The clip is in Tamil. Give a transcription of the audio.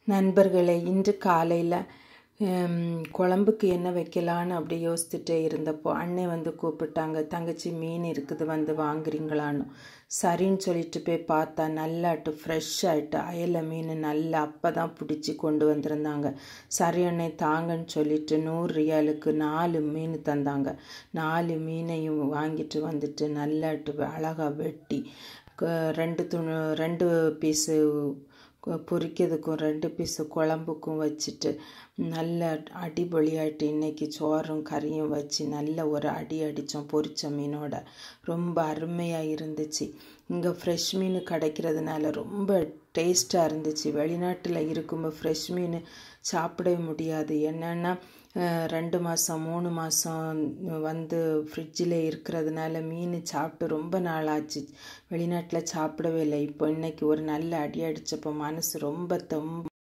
நண்பர்களே இன்று காலையில் குழம்புக்கு என்ன வைக்கலான்னு அப்படி யோசிச்சுட்டே இருந்தப்போ அண்ணன் வந்து கூப்பிட்டாங்க தங்கச்சி மீன் இருக்குது வந்து வாங்குறீங்களான்னு சரின்னு சொல்லிட்டு போய் பார்த்தா நல்லாட்டு ஃப்ரெஷ் ஆகிட்டு அயலை மீன் நல்லா அப்போ தான் பிடிச்சி கொண்டு வந்திருந்தாங்க சரி அண்ணே தாங்கன்னு சொல்லிட்டு நூறு ரியாலுக்கு நாலு மீன் தந்தாங்க நாலு மீனையும் வாங்கிட்டு வந்துட்டு நல்லாட்டு அழகாக வெட்டி ரெண்டு துணு ரெண்டு பீஸு பொரிக்கிறதுக்கும் ரெண்டு பீஸு குழம்புக்கும் வச்சுட்டு நல்ல அடிபொலியாയിട്ട് இன்றைக்கி சோறும் கறியும் வச்சு நல்ல ஒரு அடி அடித்தோம் பொரிச்ச மீனோட ரொம்ப அருமையாக இருந்துச்சு இங்கே ஃப்ரெஷ் மீன் கிடைக்கிறதுனால ரொம்ப டேஸ்ட்டாக இருந்துச்சு வெளிநாட்டில் இருக்கும்போது ஃப்ரெஷ் மீன் சாப்பிடவே முடியாது என்னென்னா ரெண்டு மாதம் மூணு மாதம் வந்து ஃப்ரிட்ஜில் இருக்கிறதுனால மீன் சாப்பிட்டு ரொம்ப நாள் ஆச்சு வெளிநாட்டில் சாப்பிடவே இல்லை இப்போ இன்றைக்கி ஒரு நல்ல அடி அடித்தப்போ மனசு ரொம்ப ரொம்ப